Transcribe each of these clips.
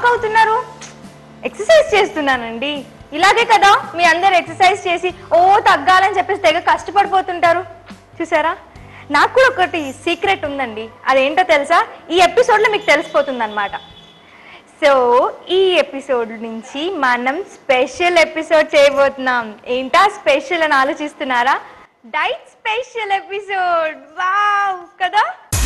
అవుతున్నారు ఎక్సర్సైజ్ చేస్తున్నానండి ఇలాగే కదా మీ అందరు ఎక్సర్సైజ్ చేసి ఓ తగ్గాలని చెప్పేసి తెగ కష్టపడిపోతుంటారు చూసారా నాకు కూడా ఒకటి సీక్రెట్ ఉందండి అదేంటో తెలుసా ఈ ఎపిసోడ్లో మీకు తెలిసిపోతుంది అనమాట సో ఈ ఎపిసోడ్ నుంచి మనం స్పెషల్ ఎపిసోడ్ చేయబోతున్నాం ఏంటా స్పెషల్ అని ఆలోచిస్తున్నారా డైట్ స్పెషల్ ఎపిసోడ్ వావ్ కదా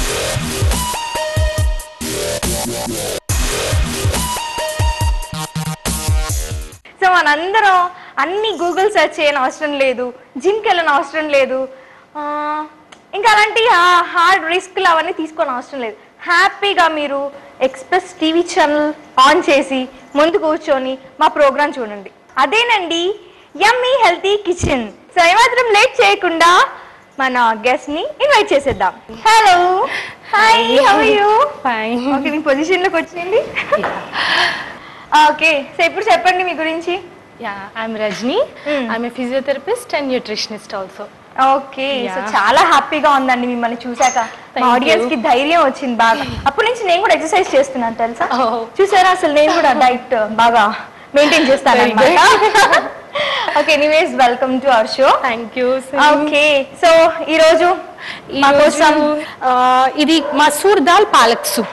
సో మనందరం అన్ని గూగుల్ సెర్చ్ చేయని అవసరం లేదు జిమ్కి వెళ్ళని అవసరం లేదు ఆ, ఇంకా అలాంటి హార్డ్ రిస్క్లు అవన్నీ తీసుకోని అవసరం లేదు హ్యాపీగా మీరు ఎక్స్ప్రెస్ టీవీ ఛానల్ ఆన్ చేసి ముందు కూర్చొని మా ప్రోగ్రామ్ చూడండి అదేనండి యమ్మీ హెల్తీ కిచెన్ సో ఏమాత్రం లేట్ చేయకుండా మన గెస్ట్ ని ఇన్వైట్ చేసేద్దాం hello hi how you fine okay మీ పొజిషన్ లోకి వచ్చింది ఓకే సో ఇప్పుడు చెప్పండి మీ గురించి yeah I'm Rajani Hmm. I'm physiotherapist and nutritionist also okay so Yeah. చాలా హ్యాపీగా ఉందండి మిమ్మల్ని చూసాక Thank ఆడియన్స్ you. కి ధైర్యం వచ్చింది బాగా అప్పటి నుంచి నేను కూడా ఎక్సర్సైజ్ చేస్తున్నాను తెలుసా Oh. చూసారా అసలు నేను కూడా డైట్ బాగా మెయింటైన్ చేస్తాను Very అనమాట okay anyways welcome to our show thank you okay so ఈ రోజు మా కోసం ఇది మసూర్ దాల్ పాలక్ సూప్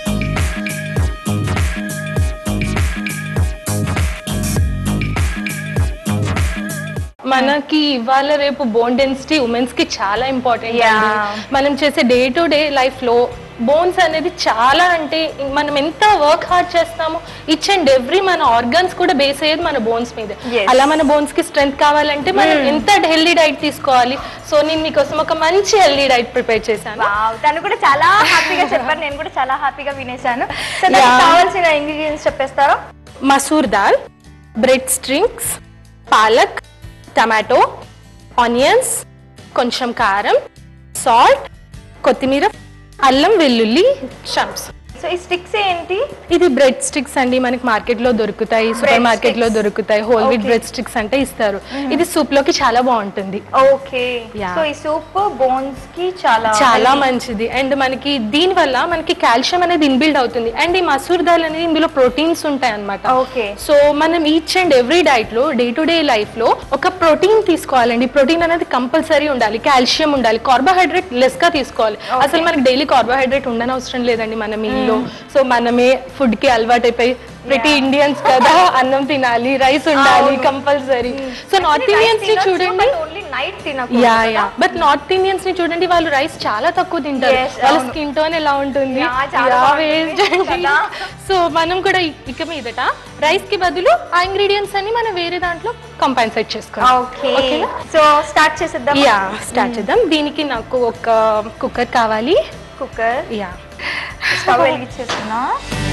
మనకి ఇవాళ రేపు బోన్ డెన్సిటీ ఉమెన్స్ కి చాలా ఇంపార్టెంట్ Yeah. మనం చేసే డే టు డే లైఫ్ లో బోన్స్ అనేది చాలా అంటే మనం ఎంత వర్క్ హార్డ్ చేస్తామో ఇచ్ అండ్ ఎవ్రీ మన ఆర్గన్స్ కూడా బేస్ అయ్యేది మన బోన్స్ మీద Yes. అలా మన బోన్స్ కి స్ట్రెంత్ కావాలంటే మనం ఎంత హెల్దీ డైట్ తీసుకోవాలి సో నేను మీకోసం ఒక మంచి హెల్దీ డైట్ ప్రిపేర్ చేశాను వావ్ తను కూడా చాలా హ్యాపీగా చెప్పారు నేను కూడా చాలా హ్యాపీగా వినేశాను సో దానికి Yeah. కావాల్సిన ఇంగ్రీడియంట్స్ చెప్పేస్తారా masoor dal bread strings palak tomato onions కొంచెం కారం సాల్ట్ కొత్తిమీర అల్లం వెల్లుల్లి షంప్స్ సో ఈ స్టిక్స్ ఏంటి ఇది బ్రెడ్ స్టిక్స్ అండి మనకి మార్కెట్ లో దొరుకుతాయి సూపర్ మార్కెట్ లో sticks. దొరుకుతాయి whole wheat Okay. Bread sticks అంటే ఇస్తారు ఇది సూప్ లోకి చాలా బాగుంటుంది ఓకే Yeah. సో ఈ సూప్ బోన్స్ కి చాలా చాలా మంచిది అండ్ మనకి దీని వల్ల మనకి కాల్షియం అనేది ఇన్బిల్డ్ అవుతుంది అండ్ ఈ మసూర్ దాల్ అనేది ఇందులో ప్రోటీన్స్ ఉంటాయి అన్నమాట ఓకే సో మనం ఈచ్ అండ్ ఎవ్రీ డైట్ లో డే టు డే లైఫ్ లో ఒక ప్రోటీన్ తీసుకోవాలండి ప్రోటీన్ అనేది కంపల్సరీ ఉండాలి కాల్షియం ఉండాలి కార్బోహైడ్రేట్ లెస్ గా తీసుకోవాలి Okay. అసలు మనకి డైలీ కార్బోహైడ్రేట్ ఉండని అవసరం లేదండి మన మీల్లో సో మనమే ఫుడ్ కి అలవాటు అయిపోయి ప్రతి Yeah. ఇండియన్స్ కదా అన్నం తినాలి రైస్ ఉండాలి అవును. కంపల్సరీ సో నార్త్ ఇండియన్స్ ని చూడండి only night yeah yeah but north Indians ని చూడండి వాళ్ళు రైస్ చాలా తక్కువ తింటారు Yes, వాళ్ళ అవును. స్కిన్ టోన్ ఎలా ఉంటుంది Yeah, చాలా బాగుంటుంది కదా. సో మనం కూడా ఇ- ఇక మీదట రైస్ కి బదులు ఆ ఇంగ్రీడియంట్స్ అన్ని మనం వేరే దాంట్లో కంపన్సేట్ చేసుకోవాలి ఓకే ఓకేనా సో స్టార్ట్ చేసేద్దాం యా స్టార్ట్ చేద్దాం దీనికి నాకు ఒక కుక్కర్ కావాలి కుక్కర్ యా స్టవ్ వెలిగించేస్తున్నా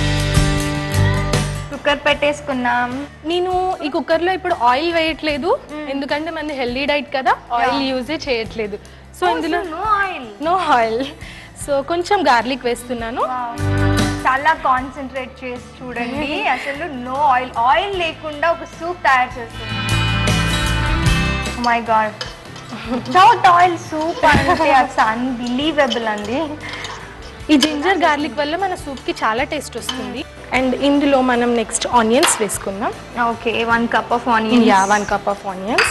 కుక్కర్ పెట్టేసుకున్నాం నేను ఈ కుక్కర్ లో ఇప్పుడు ఆయిల్ వేయట్లేదు ఎందుకంటే మనది హెల్దీ డైట్ కదా ఆయిల్ యూజే చేయట్లేదు సో ఇందులో no oil no oil so కొంచెం గార్లిక్ వేస్తున్నాను చాలా కాన్సన్ట్రేట్ చేసి చూడండి అసలు నో ఆయిల్ ఆయిల్ లేకుండా ఒక సూప్ తయారు చేస్తుంది my god without oil soup అంటే అసలు అన్బిలీవబుల్ అండి ఈ జింజర్ గార్లిక్ వల్ల మన సూప్ కి చాలా టేస్ట్ వస్తుంది అండ్ ఇందులో మనం నెక్స్ట్ ఆనియన్స్ వేసుకుందాం okay one cup of onion yeah one cup of onions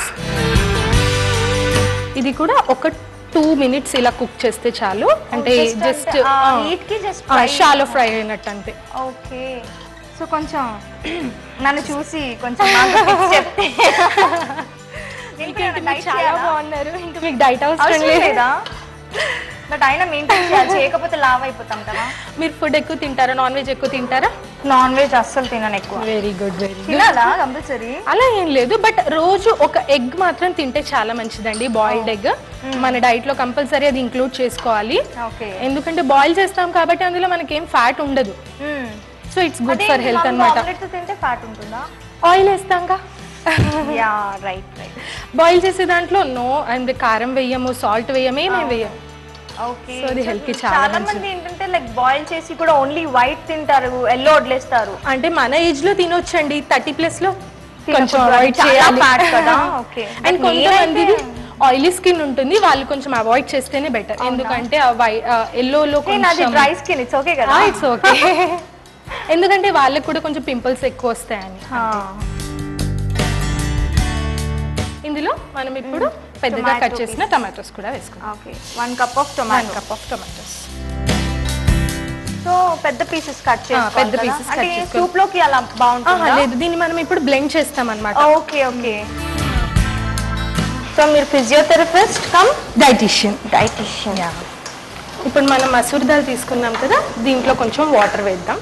ఇది కూడా ఒక టూ మినిట్స్ ఇలా కుక్ చేస్తే చాలు అంటే జస్ట్ హీట్ కి జస్ట్ షాలో ఫ్రై అయినట్టు అంతే ఓకే సో కొంచెం నన్ను చూసి కొంచెం నాకు tips చెప్తే నేను కూడా ఇంకేంటి diet మీరు చాలా చేయాలా? బాగున్నారు ఇంకా మీకు డైట్ అవసరం అవసరం లేదు లేదా బట్ అయినా మెయింటైన్ చేయాలి చేయకపోతే లావ్ అయిపోతాం కదా మీరు ఫుడ్ ఎక్కువ తింటారా నాన్ వెజ్ ఎక్కువ తింటారా నాన్ వెజ్ అస్సలు తినను ఎక్కువ వెరీ గుడ్ వెరీ గుడ్ తినాలా కంపల్సరీ అలా ఏం లేదు బట్ రోజు ఒక ఎగ్ మాత్రం తింటే చాలా మంచిదండి బాయిల్డ్ ఎగ్ మన డైట్ లో కంపల్సరీ అది ఇంక్లూడ్ చేసుకోవాలి ఓకే ఎందుకంటే బాయిల్ చేస్తాం కాబట్టి అందులో మనకేం ఫ్యాట్ ఉండదు so it's good for health అనమాట ఆమ్లెట్ తో తింటే ఫ్యాట్ ఉంటుందా ఆయిల్ వేస్తాంగా యా రైట్ రైట్ బాయిల్ చేసే దాంట్లో నో అండ్ కారం వేయము సాల్ట్ వేయము ఏమేమి వేయము ఓకే So, అది health కి చాలా చాలా మంది ఏంటంటే లైక్ బాయిల్ చేసి కూడా ఓన్లీ వైట్ తింటారు ఎల్లో వదిలేస్తారు అంటే మన ఏజ్ లో తినొచ్చండి థర్టీ ప్లస్ లో కొంచెం తినకూడదు. అవాయిడ్ చాలా చేయాలి fat కదా? Okay. అండ్ But కొంతమంది నేనైతే- ఆయిలీ స్కిన్ ఉంటుంది వాళ్ళు కొంచెం అవాయిడ్ చేస్తేనే బెటర్ ఎందుకంటే ఎల్లో లో ఏ, నాది డ్రై స్కిన్ ఇట్స్ ఓకే కదా ఇట్స్ ఓకే ఎందుకంటే వాళ్ళకి కూడా కొంచెం పింపుల్స్ ఎక్కువ వస్తాయని ఇందులో మనం ఇప్పుడు పెద్దగా Tomato కట్ చేసిన టమాటోస్ కూడా వేసుకుందాం okay one cup of one tomato cup of tomatoes so పెద్ద పీసెస్ కట్ చేసి పెద్ద pieces cut అంటే చేసుకోవాలి. సూప్ లోకి అలా బాగుంటుందా లేదు దీన్ని మనం ఇప్పుడు బ్లెండ్ చేస్తాం అనమాట ఓకే ఓకే సో మీరు ఫిజియోథెరపిస్ట్ కమ్ డైటిషియన్ డైటిషియన్ ఇప్పుడు మనం మసూర్ దాల్ తీసుకున్నాం కదా దీంట్లో కొంచెం వాటర్ వేద్దాం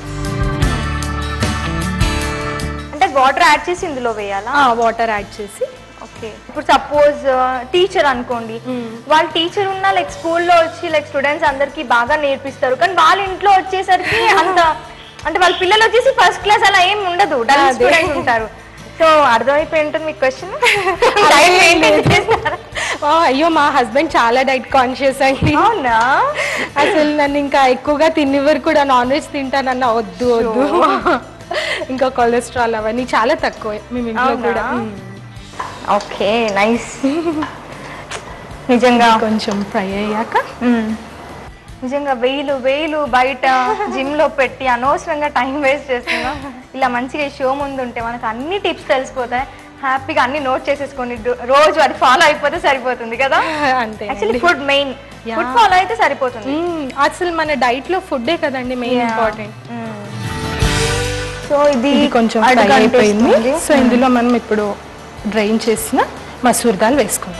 అంటే వాటర్ యాడ్ చేసి ఇందులో వేయాలా వాటర్ యాడ్ చేసి ఓకే ఇప్పుడు సపోజ్ టీచర్ అనుకోండి వాళ్ళ టీచర్ ఉన్న లైక్ స్కూల్లో వచ్చి లైక్ స్టూడెంట్స్ అందరికి బాగా నేర్పిస్తారు కానీ వాళ్ళ ఇంట్లో వచ్చేసరికి అంత అంటే వాళ్ళ పిల్లలు వచ్చేసి ఫస్ట్ క్లాస్ అలా ఏం ఉండదు డల్ అదే. స్టూడెంట్స్ ఉంటారు సో అర్థమైపోయి ఉంటుంది మీకు క్వశ్చన్ ఆ, అయ్యో మా హస్బెండ్ చాలా డైట్ కాన్షియస్ అండి అవునా అసలు నన్ను ఇంకా ఎక్కువగా తినేవారు కూడా నాన్ వెజ్ తింటానన్న వద్దు వద్దు ఇంకా కొలెస్ట్రాల్ అవన్నీ చాలా తక్కువ మేము ఇంట్లో అవునా? కూడా మ్మ్. ఓకే నైస్ నిజంగా కొంచెం ఫ్రై అయ్యాక మ్మ్. నిజంగా వేలు వేలు బయట జిమ్ లో పెట్టి అనవసరంగా టైం వేస్ట్ చేస్తున్నా ఇలా మంచిగా షో ముందు ఉంటే మనకు అన్ని టిప్స్ తెలిసిపోతాయి హ్యాపీగా అన్ని నోట్ చేసేసుకోండి డు- రోజు అది ఫాలో అయిపోతే సరిపోతుంది కదా అంతే actually food main Yeah. Food follow అయితే సరిపోతుంది అసలు మన డైట్ లో ఫుడ్డే కదండి మెయిన్ ఇంపార్టెంట్ సో ఇది ఇది కొంచెం అడుగు ఫ్రై అయిపోయింది అంటేస్తుంది. సో ఇందులో మనం ఇప్పుడు డ్రైన్ చేసిన మసూర్ దాల్ వేసుకుందాం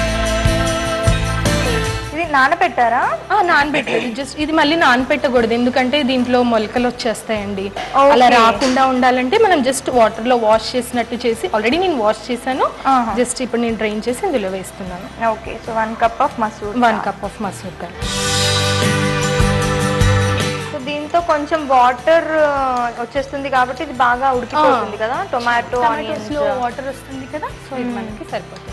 ఇది నానబెట్టారా ఆ, నానబెట్టలేదు జస్ట్ ఇది మళ్ళీ నానబెట్టకూడదు ఎందుకంటే దీంట్లో మొలకలు వచ్చేస్తాయండి Okay. అలా రాకుండా ఉండాలంటే మనం జస్ట్ వాటర్ లో వాష్ చేసినట్టు చేసి ఆల్రెడీ నేను వాష్ చేశాను ఆహా. జస్ట్ ఇప్పుడు నేను డ్రైన్ చేసి ఇందులో వేస్తున్నాను okay so one cup of masoor one cup of masoor dal so దీంతో కొంచెం వాటర్ వచ్చేస్తుంది కాబట్టి ఇది బాగా ఉడికిపోతుంది కదా టొమాటో ఆనియన్స్ లో వాటర్ వస్తుంది కదా సో ఇది మనకి సరిపోతుంది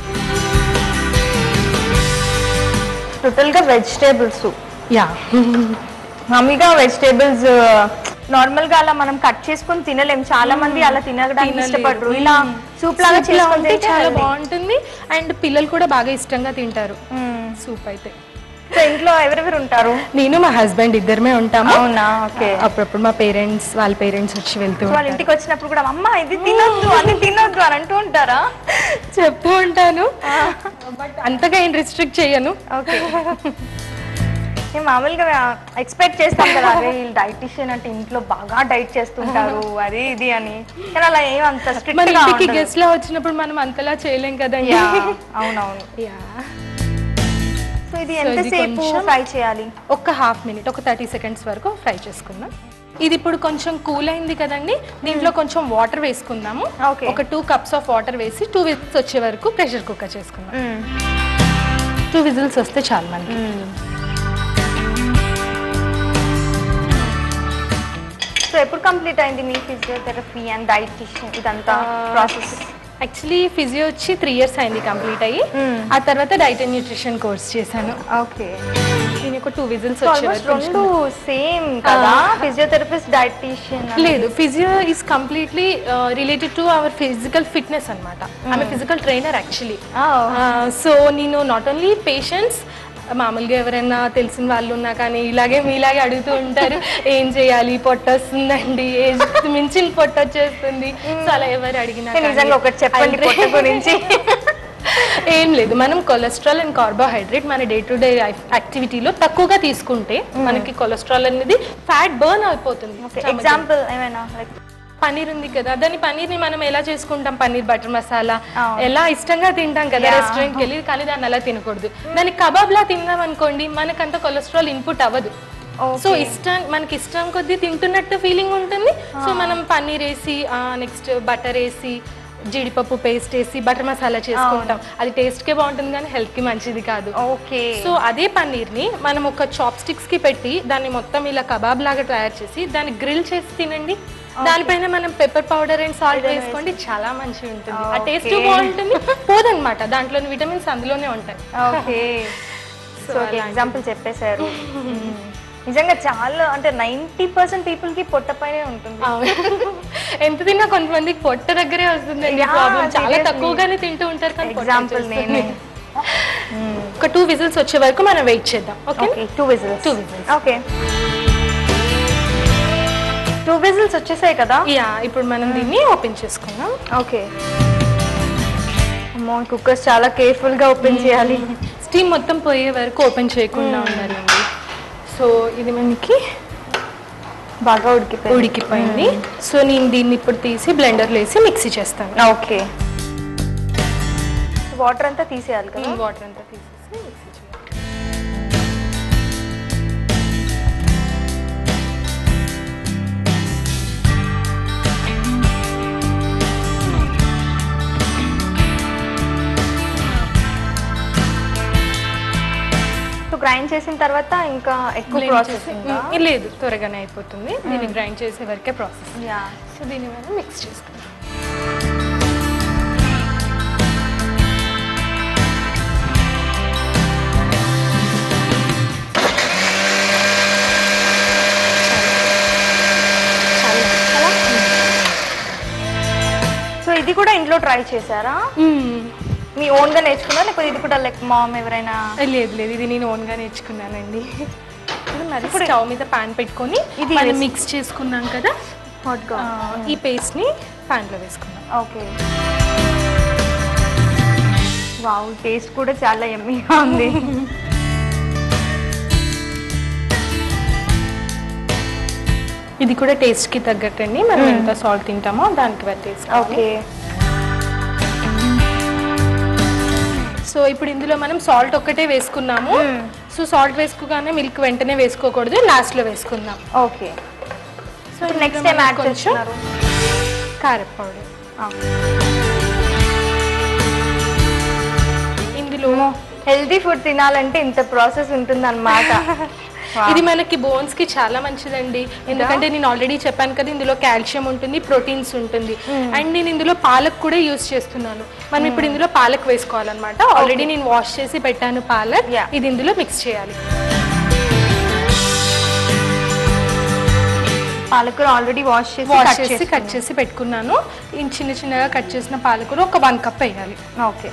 టోటల్ గా వెజిటేబుల్స్ యా మామూలుగా వెజిటేబుల్స్ నార్మల్ గా అలా మనం కట్ చేసుకొని తినలేం చాలా మంది అలా తినడానికి ఇష్టపడరు ఇలా సూప్ లాగా చేసుకొని ఉంటే తింటే చాలా healthy. బాగుంటుంది అండ్ పిల్లలు కూడా బాగా ఇష్టంగా తింటారు మ్మ్. సూప్ అయితే సో ఇంట్లో ఎవరెవరు ఉంటారు నేను మా హస్బెండ్ ఇద్దరమే ఉంటాము అవునా ఓకే అప్పుడప్పుడు మా పేరెంట్స్ వాళ్ళ పేరెంట్స్ వచ్చి వెళ్తూ వాళ్ళ ఉంటారు. ఇంటికి వచ్చినప్పుడు కూడా అమ్మ ఇది తినొద్దు అది తినొద్దు అని అంటూ ఉంటారా చెప్తూ ఉంటాను బట్ అంతగా ఏం రిస్ట్రిక్ట్ చేయను ఓకే నేను మామూలుగా ఎక్స్పెక్ట్ చేస్తాం కదా అరే వీళ్ళు డైటిషియన్ అంటే ఇంట్లో బాగా డైట్ చేస్తుంటారు అది ఇది అని కానీ అలా ఏం అంత మన స్ట్రిక్ట్ గా ఇంటికి ఉండదు. గెస్ట్ లా వచ్చినప్పుడు మనం అంతలా చేయలేం కదండి Yeah, అవునవును Yeah. సో ఇది So ఇది ఎంతసేపు కొంచెం- ఫ్రై చేయాలి ఒక హాఫ్ మినిట్ ఒక థర్టీ సెకండ్స్ వరకు ఫ్రై చేసుకుందాం ఇది ఇప్పుడు కొంచెం కూల్ అయింది కదండి దీంట్లో కొంచెం వాటర్ వేసుకుందాము Okay. ఒక టూ కప్స్ ఆఫ్ వాటర్ వేసి టూ విజిల్స్ వచ్చే వరకు ప్రెషర్ కుక్కర్ చేసుకుందాం టూ విజిల్స్ వస్తే చాలు మనకి సో ఎప్పుడు కంప్లీట్ అయింది మీ ఫిజియోథెరపీ అండ్ డైటిషియన్ ఇదంతా ప్రాసెస్ యాక్చువల్లీ ఫిజియో వచ్చి త్రీ ఇయర్స్ అయింది కంప్లీట్ అయ్యి Mm. ఆ తర్వాత డైట్ అండ్ న్యూట్రిషన్ కోర్స్ చేశాను ఓకే దీని ఒక టూ విజిల్స్ వచ్చే ఆల్మోస్ట్ వరకు రెండు సేమ్ కదా ఫిజియోథెరపిస్ట్ డైటిషియన్ లేదు physio is completely related to our physical fitness అనమాట ఆమె ఫిజికల్ ట్రైనర్ యాక్చువల్లీ సో నేను నాట్ ఓన్లీ పేషెంట్స్ మామూలుగా ఎవరైనా తెలిసిన వాళ్ళు ఉన్నా కానీ ఇలాగే మీలాగే అడుగుతూ ఉంటారు ఏం చేయాలి పొట్ట వస్తుందండి ఏజ్ మించిన పొట్ట వచ్చేస్తుంది సో అలా ఎవరు అడిగినా కానీ నిజంగా ఒకటి చెప్పండి I'll పొట్ట try. గురించి ఏం లేదు మనం కొలెస్ట్రాల్ అండ్ కార్బోహైడ్రేట్ మన డే టు డే యాక్టివిటీలో తక్కువగా తీసుకుంటే మనకి కొలెస్ట్రాల్ అనేది ఫ్యాట్ బర్న్ అయిపోతుంది stomach లో. ఎగ్జాంపుల్ ఏమైనా లైక్ పన్నీర్ ఉంది కదా దాని పన్నీర్ ని మనం ఎలా చేసుకుంటాం పన్నీర్ బటర్ మసాలా అవును. ఎలా ఇష్టంగా తింటాం కదా Yeah. రెస్టారెంట్ కి వెళ్ళి కానీ దాన్ని అలా తినకూడదు దాన్ని కబాబ్ లా తిన్నాం అనుకోండి మనకంత కొలెస్ట్రాల్ ఇన్పుట్ అవ్వదు సో ఇష్టం మనకి ఇష్టం కొద్దీ తింటున్నట్టు ఫీలింగ్ ఉంటుంది సో మనం పన్నీర్ వేసి నెక్స్ట్ బటర్ వేసి జీడిపప్పు పేస్ట్ వేసి బటర్ మసాలా చేసుకుంటాం అది టేస్ట్ కే బాగుంటుంది కానీ హెల్త్ కి మంచిది కాదు ఓకే సో అదే పన్నీర్ ని మనం ఒక చాప్ స్టిక్స్ కి పెట్టి దాన్ని మొత్తం ఇలా కబాబ్ లాగా తయారు చేసి దాన్ని గ్రిల్ చేసి తినండి దానిపైన మనం పెప్పర్ పౌడర్ అండ్ సాల్ట్ వేసుకోండి చాలా మంచిగా ఉంటుంది ఆ టేస్ట్ Okay. బాగుంటుంది పోదన్నమాట దాంట్లోని విటమిన్స్ అందులోనే ఉంటాయి ఓకే సో ఎగ్జాంపుల్ చెప్పేశారు నిజంగా చాలా అంటే నైన్టీ పర్సెంట్ పీపుల్ కి పొట్ట పైనే ఉంటుంది ఎంత తిన్నా కొంతమందికి పొట్ట దగ్గరే వస్తుందండి Yeah, ప్రాబ్లం చాలా seriously. తక్కువగానే తింటూ ఉంటారు కానీ పొట్ట ఎగ్జాంపుల్ వచ్చేస్తుంది. నేనే ఒక టూ విజిల్స్ వచ్చే వరకు మనం వెయిట్ చేద్దాం okay okay two whistles Two whistles. Okay two whistles వచ్చేసాయి కదా యా ఇప్పుడు మనం దీన్ని ఓపెన్ చేసుకుందాం ఓకే అమ్మో కుక్కర్స్ చాలా కేర్ఫుల్ గా ఓపెన్ చేయాలి స్టీమ్ మొత్తం పోయే వరకు ఓపెన్ చేయకుండా ఉండాలండి సో ఇది మనకి బాగా ఉడికిపోయింది ఉడికిపోయింది సో నేను దీన్ని ఇప్పుడు తీసి బ్లెండర్లో వేసి మిక్సీ చేస్తాను ఓకే వాటర్ అంతా తీసేయాలి కదా వాటర్ అంతా తీసేసి మిక్సీ చేయాలి సో గ్రైండ్ చేసిన తర్వాత ఇంకా ఎక్కువ Blend ప్రాసెస్ చేసి- మ్, లేదు త్వరగానే అయిపోతుంది దీన్ని గ్రైండ్ చేసే వరకే ప్రాసెస్ యా సో దీన్ని మనం మిక్స్ చేసుకుంటాం సో ఇది కూడా ఇంట్లో ట్రై చేశారా మీ ఓన్ గా నేర్చుకున్నారా లేకపోతే ఇది కూడా లైక్ మామ్ ఎవరైనా లేదు లేదు ఇది నేను ఓన్గా నేర్చుకున్నానండి ఇది మరి స్టవ్ మీద పాన్ పెట్టుకొని ఇది మనం వేసి- మిక్స్ చేసుకున్నాం కదా హాట్ గా ఆ, ఈ పేస్ట్ని ప్యాన్లో వేసుకున్నాం ఓకే వావ్ టేస్ట్ కూడా చాలా ఎమ్మీగా ఉంది ఇది కూడా టేస్ట్కి తగ్గట్టండి మనం ఎంత సాల్ట్ తింటామో దానికి బట్టి ఓకే సో ఇప్పుడు ఇందులో మనం సాల్ట్ ఒక్కటే వేసుకున్నాము సో సాల్ట్ వేసుకోగానే మిల్క్ వెంటనే వేసుకోకూడదు లాస్ట్లో వేసుకుందాం okay so so next time add చేస్తున్నారు కారప్ పౌడర్ ఇందులో హెల్తీ ఫుడ్ తినాలంటే ఇంత ప్రాసెస్ ఉంటుంది అనమాట ఇది మనకి బోన్స్ కి చాలా మంచిదండి ఎందుకంటే నేను ఆల్రెడీ చెప్పాను కదా ఇందులో కాల్షియం ఉంటుంది ప్రోటీన్స్ ఉంటుంది అండ్ నేను ఇందులో పాలక్ కూడా యూస్ చేస్తున్నాను మనం ఇప్పుడు ఇందులో పాలక్ వేసుకోవాలన్నమాట ఆల్రెడీ నేను వాష్ చేసి పెట్టాను పాలక్ Yeah. ఇది ఇందులో మిక్స్ చేయాలి పాలకూర ఆల్రెడీ వాష్ చేసి వాష్ cut చేసి కట్ చేసి పెట్టుకున్నాను ఈ చిన్న చిన్నగా కట్ చేసిన పాలకూర ఒక వన్ కప్ వేయాలి ఓకే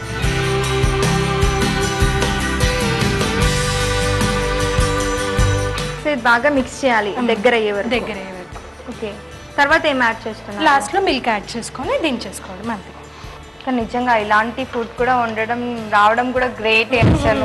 సో ఇది బాగా మిక్స్ చేయాలి దగ్గర అయ్యే వరకు దగ్గర అయ్యే వరకు ఓకే తర్వాత ఏం యాడ్ చేస్తున్నారు లాస్ట్ లో మిల్క్ యాడ్ చేసుకొని దించేసుకోవడం అంతే కానీ నిజంగా ఇలాంటి ఫుడ్ కూడా వండడం రావడం కూడా గ్రేట్ అసలు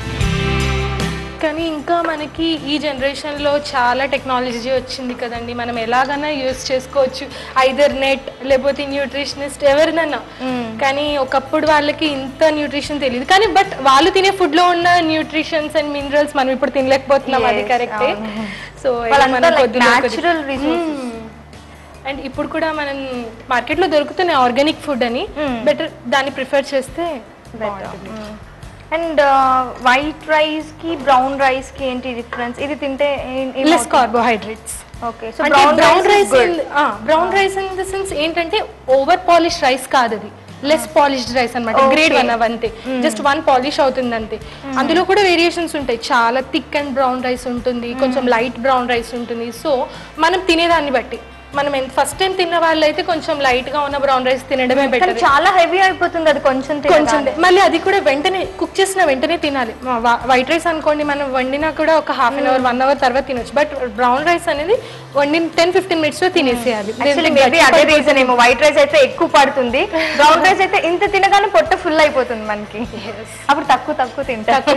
కానీ ఇంకా మనకి ఈ జనరేషన్లో చాలా టెక్నాలజీ వచ్చింది కదండి మనం ఎలాగైనా యూస్ చేసుకోవచ్చు ఐదర్ నెట్ లేకపోతే న్యూట్రిషనిస్ట్ ఎవరినన్నా కానీ ఒకప్పుడు వాళ్ళకి ఇంత న్యూట్రిషన్ తెలియదు కానీ బట్ వాళ్ళు తినే ఫుడ్ లో ఉన్న న్యూట్రిషన్స్ అండ్ మినరల్స్ మనం ఇప్పుడు తినలేకపోతున్నాం అది Yes, కరెక్టే అవును. సో వాళ్ళంతా like natural resources. అండ్ ఇప్పుడు కూడా మనం మార్కెట్ లో దొరుకుతున్న ఆర్గానిక్ ఫుడ్ అని Mm. బెటర్ దాన్ని ప్రిఫర్ చేస్తే బాగుంటుంది అండ్ వైట్ రైస్ కి బ్రౌన్ రైస్ కి ఏంటి డిఫరెన్స్ ఇది తింటే లెస్ కార్బోహైడ్రేట్స్ ఓకే సో అంటే brown brown rice rice brown rice in the sense ఏంటంటే ఓవర్ పాలిష్ రైస్ కాదు అది లెస్ పాలిష్డ్ రైస్ అన్నమాట Okay. గ్రేడ్ వన్ అవంతే జస్ట్ వన్ పాలిష్ అవుతుంది అంతే అందులో కూడా వేరియేషన్స్ ఉంటాయి చాలా థిక్ అండ్ బ్రౌన్ రైస్ ఉంటుంది కొంచెం లైట్ బ్రౌన్ రైస్ ఉంటుంది సో మనం తినేదాన్ని బట్టి మనం ఫస్ట్ టైం తిన్న వాళ్ళైతే కొంచెం లైట్ గా ఉన్న బ్రౌన్ రైస్ తినడమే కానీ బెటర్ చాలా హెవీ అయిపోతుంది అది కొంచెం కొంచెం తినగానే. మళ్ళీ అది కూడా వెంటనే కుక్ చేసిన వెంటనే తినాలి వైట్ రైస్ అనుకోండి మనం వండినా కూడా ఒక half an hour one hour తర్వాత తినొచ్చు బట్ బ్రౌన్ రైస్ అనేది వండిన టెన్ ఫిఫ్టీన్ మినిట్స్ లో తినేసేయాలి యాక్చువల్లీ మేబీ అదే రీజన్ ఏమో వైట్ రైస్ అయితే ఎక్కువ పడుతుంది బ్రౌన్ రైస్ అయితే ఇంత తినగానే పొట్ట ఫుల్ అయిపోతుంది మనకి అప్పుడు తక్కువ తక్కువ తింటారు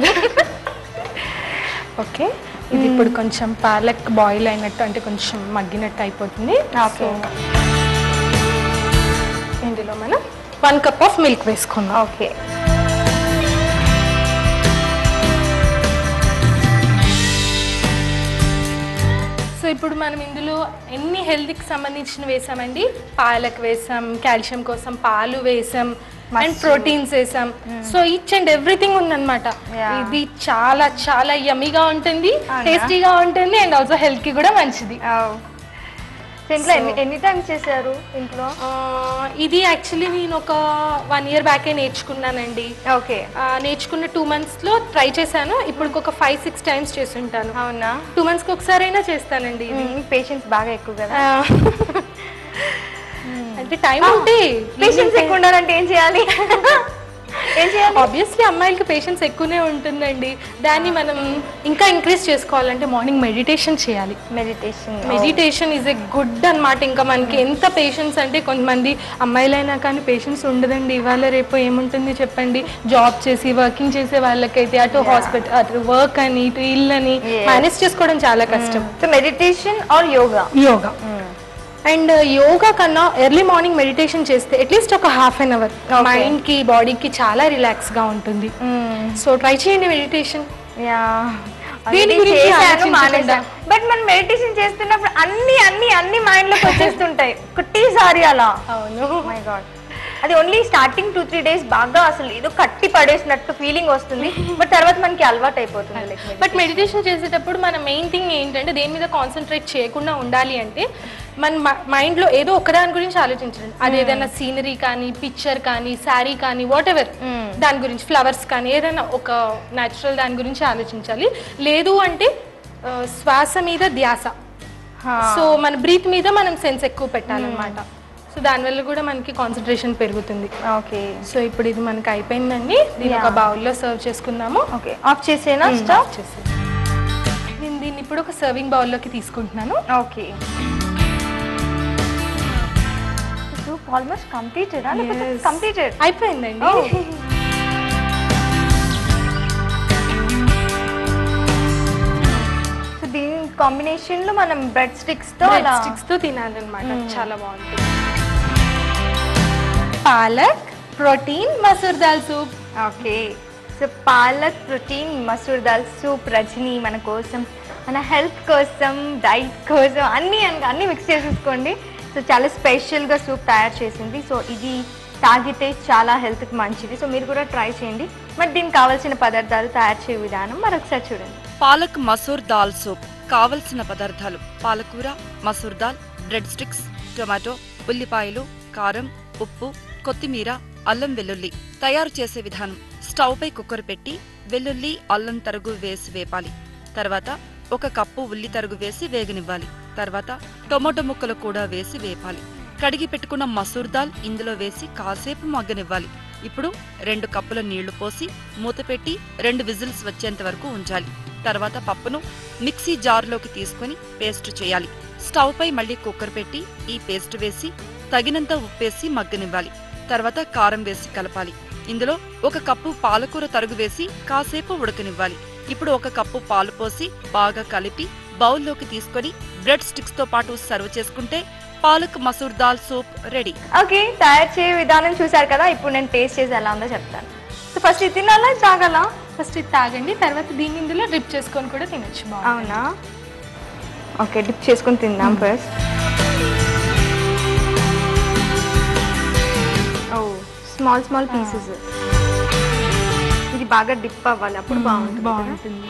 ఓకే ఇది ఇప్పుడు కొంచెం పాలక్ బాయిల్ అయినట్టు అంటే కొంచెం మగ్గినట్టు అయిపోతుంది ఓకే ఇందులో మనం వన్ కప్ ఆఫ్ మిల్క్ వేసుకుందాం ఓకే సో ఇప్పుడు మనం ఇందులో ఎన్ని హెల్త్కి సంబంధించిన వేసామండి పాలక్ వేసాం కాల్షియం కోసం పాలు వేసాం అండ్ ప్రోటీన్స్ వేసాం సో ఈచ్ అండ్ ఎవ్రీథింగ్ ఉందన్నమాట Yeah. ఇది చాలా చాలా యమ్మీగా ఉంటుంది అవునా? టేస్టీగా ఉంటుంది అండ్ ఆల్సో హెల్త్ కి కూడా మంచిది సో ఇంట్లో ఎన్ని ఎన్ని టైమ్స్ చేశారు ఇంట్లో ఆ, ఇది యాక్చువల్లీ నేను ఒక వన్ ఇయర్ బ్యాకే నేర్చుకున్నానండి ఓకే ఆ, నేర్చుకున్న టూ మంత్స్లో ట్రై చేశాను ఇప్పుడు ఒక ఫైవ్ సిక్స్ టైమ్స్ చేస్తుంటాను అవునా టూ మంత్స్కి ఒకసారి అయినా చేస్తానండి ఇది పేషెన్స్ బాగా ఎక్కువ కదా ఆ, అంటే టైం ఉంటే పేషెన్స్ ఎక్కువ ఉండాలంటే ఏం చేయాలి ఏం చేయాలి ఆబ్వియస్లీ అమ్మాయిలకి పేషెన్స్ ఎక్కువనే ఉంటుందండి దాన్ని మనం ఇంకా ఇంక్రీజ్ చేసుకోవాలంటే మార్నింగ్ మెడిటేషన్ చేయాలి meditation meditation is a good అన్నమాట ఇంకా మనకి ఎంత పేషెన్స్ అంటే కొంతమంది అమ్మాయిలైనా కానీ పేషెన్స్ ఉండదండి ఇవాళ రేపు ఏముంటుంది చెప్పండి జాబ్ చేసి వర్కింగ్ చేసే వాళ్ళకైతే అటు హాస్పిటల్ అటు వర్క్ అని ఇటు ఇల్లు అని Yes. మేనేజ్ చేసుకోవడం చాలా కష్టం so meditation or yoga yoga and yoga కన్నా ఎర్లీ మార్నింగ్ మెడిటేషన్ చేస్తే అట్లీస్ట్ ఒక half an hour Okay. Mind కి బాడీకి చాలా రిలాక్స్ గా ఉంటుంది సో ట్రై చేయండి మెడిటేషన్ యా దీని గురించి ఆలోచించకుండా. బట్ మనం మెడిటేషన్ చేస్తున్నప్పుడు అన్ని అన్ని అన్ని మైండ్ లోకి వచ్చేస్తుంటాయి ఒకటేసారి అలా అవును మై గాడ్ అది only starting two three days బాగా అసలు ఏదో కట్టి పడేసినట్టు ఫీలింగ్ వస్తుంది బట్ తర్వాత మనకి అలవాటు అయిపోతుంది like బట్ మెడిటేషన్ చేసేటప్పుడు మన మెయిన్ థింగ్ ఏంటంటే దేని మీద కాన్సన్ట్రేట్ చేయకుండా ఉండాలి అంటే మన మైండ్ లో ఏదో ఒకదాని గురించి ఆలోచించండి అది ఏదైనా సీనరీ కానీ పిక్చర్ కానీ శారీ కానీ వాట్ ఎవర్ Hmm. దాని గురించి ఫ్లవర్స్ కానీ ఏదైనా ఒక న్యాచురల్ దాని గురించి ఆలోచించాలి లేదు అంటే ఆ, శ్వాస మీద ధ్యాస సో మన బ్రీత్ మీద మనం సెన్స్ ఎక్కువ పెట్టాలన్నమాట సో దానివల్ల కూడా మనకి కాన్సన్ట్రేషన్ పెరుగుతుంది ఓకే సో ఇప్పుడు ఇది మనకి అయిపోయిందండి దీన్ని ఒక Yeah. బౌల్లో సర్వ్ చేసుకుందాము ఓకే ఆఫ్ చేసేనా మ్మ్, స్టవ్ ఆఫ్ చేసేయ్. నేను దీన్ని ఇప్పుడు ఒక సర్వింగ్ బౌల్లోకి తీసుకుంటున్నాను okay soup almost completed Yes. Completed అయిపోయిందండి సో దీని కాంబినేషన్ లో మనం బ్రెడ్ స్టిక్స్ తో అలా స్టిక్స్ తో తినాలన్నమాట చాలా బాగుంటుంది palak protein masoor dal soup okay so palak protein masoor dal soup Rajani మన కోసం మన హెల్త్ కోసం డైట్ కోసం అన్ని అన్ని- అన్ని మిక్స్ చేసేసుకోండి సో చాలా స్పెషల్గా సూప్ తయారు చేసింది సో ఇది తాగితే చాలా హెల్త్కి మంచిది సో మీరు కూడా ట్రై చేయండి మరి దీనికి కావాల్సిన పదార్థాలు తయారు చేయ విధానం మరొకసారి చూడండి పాలక్ మసూర్ దాల్ సూప్ కావలసిన పదార్థాలు పాలకూర masoor dal bread sticks tomato ఉల్లిపాయలు కారం ఉప్పు కొత్తిమీర అల్లం వెల్లుల్లి తయారు చేసే విధానం స్టవ్ పై కుక్కర్ పెట్టి వెల్లుల్లి అల్లం తరుగు వేసి వేపాలి తర్వాత ఒక కప్పు ఉల్లి తరుగు వేసి వేగనివ్వాలి తర్వాత టొమాటో ముక్కలు కూడా వేసి వేపాలి కడిగి పెట్టుకున్న మసూర్ దాల్ ఇందులో వేసి కాసేపు మగ్గనివ్వాలి ఇప్పుడు రెండు కప్పుల నీళ్లు పోసి మూత పెట్టి రెండు విజిల్స్ వచ్చేంత వరకు ఉంచాలి తర్వాత పప్పును మిక్సీ జార్లోకి తీసుకొని పేస్ట్ చేయాలి స్టవ్ పై మళ్ళీ కుక్కర్ పెట్టి ఈ పేస్ట్ వేసి తగినంత ఉప్పేసి మగ్గనివ్వాలి తర్వాత కారం వేసి కలపాలి ఇందులో ఒక కప్పు పాలకూర తరుగు వేసి కాసేపు ఉడకనివ్వాలి ఇప్పుడు ఒక కప్పు పాలు పోసి బాగా కలిపి బౌల్లోకి తీసుకొని బ్రెడ్ స్టిక్స్ తో పాటు సర్వ్ చేసుకుంటే palak masoor dal soup ready okay తయారు చేయ విధానం చూసారు కదా ఇప్పుడు నేను టేస్ట్ చేసి ఎలా ఉందో చెప్తాను సో ఫస్ట్ ఇది తినాలా ఇది తాగాలా ఫస్ట్ ఇది తాగండి తర్వాత దీన్ని ఇందులో డ్రిప్ చేసుకొని కూడా తినొచ్చు బాగుంటుంది అవునా ఓకే డిప్ చేసుకుని తిందాం ఫస్ట్ ఓ స్మాల్ స్మాల్ పీసెస్ ఇది బాగా డిప్ అవ్వాలి అప్పుడు బాగుంటుంది కదా? బాగుంటుంది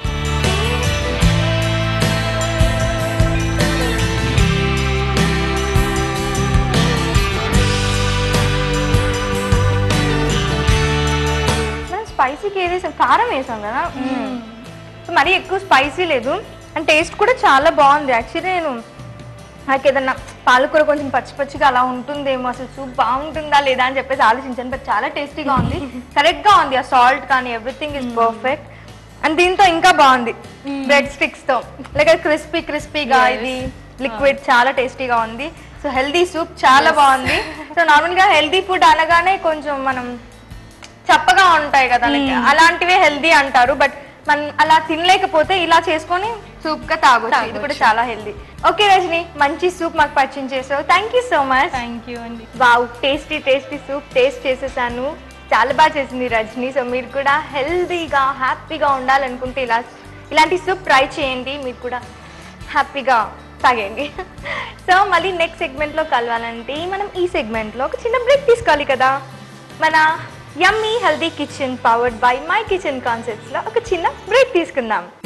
మనం స్పైసీకి ఏది వేసాం కారం వేసాం కదా సో మరీ ఎక్కువ స్పైసీ లేదు అండ్ టేస్ట్ కూడా చాలా బాగుంది యాక్చువల్లీ నేను నాకు ఏదన్నా పాలకూర కొంచెం పచ్చి పచ్చిగా అలా ఉంటుందేమో అసలు సూప్ బాగుంటుందా లేదా అని చెప్పేసి ఆలోచించాను బట్ చాలా టేస్టీగా ఉంది కరెక్ట్ గా ఉంది ఆ సాల్ట్ కానీ ఎవ్రీథింగ్ ఇస్ పర్ఫెక్ట్ అండ్ దీంతో ఇంకా బాగుంది బ్రెడ్ స్టిక్స్ తో లైక్ క్రిస్పీ క్రిస్పీగా Yes. ఇది లిక్విడ్ చాలా టేస్టీగా ఉంది సో హెల్దీ సూప్ చాలా బాగుంది సో నార్మల్ గా హెల్దీ ఫుడ్ అనగానే కొంచెం మనం చప్పగా ఉంటాయి కదా like అలాంటివే హెల్దీ అంటారు బట్ మనం అలా తినలేకపోతే ఇలా చేసుకొని సూప్ గా తాగొచ్చు ఇది కూడా చాలా హెల్దీ ఓకే రజని మంచి సూప్ మాకు పరిచయం చేసావు thank you so much thank you అండి wow tasty tasty soup taste చేసేసాను చాలా బాగా చేసింది రజని సో మీరు కూడా హెల్దీగా హ్యాపీగా ఉండాలనుకుంటే ఇలా ఇలాంటి సూప్ ట్రై చేయండి మీరు కూడా హ్యాపీగా తాగండి సో మళ్ళీ నెక్స్ట్ సెగ్మెంట్లో కలవాలంటే మనం ఈ సెగ్మెంట్లో ఒక చిన్న బ్రేక్ తీసుకోవాలి కదా మన yummy healthy kitchen powered by my kitchen కాన్సెప్ట్స్లో ఒక చిన్న బ్రేక్ తీసుకుందాం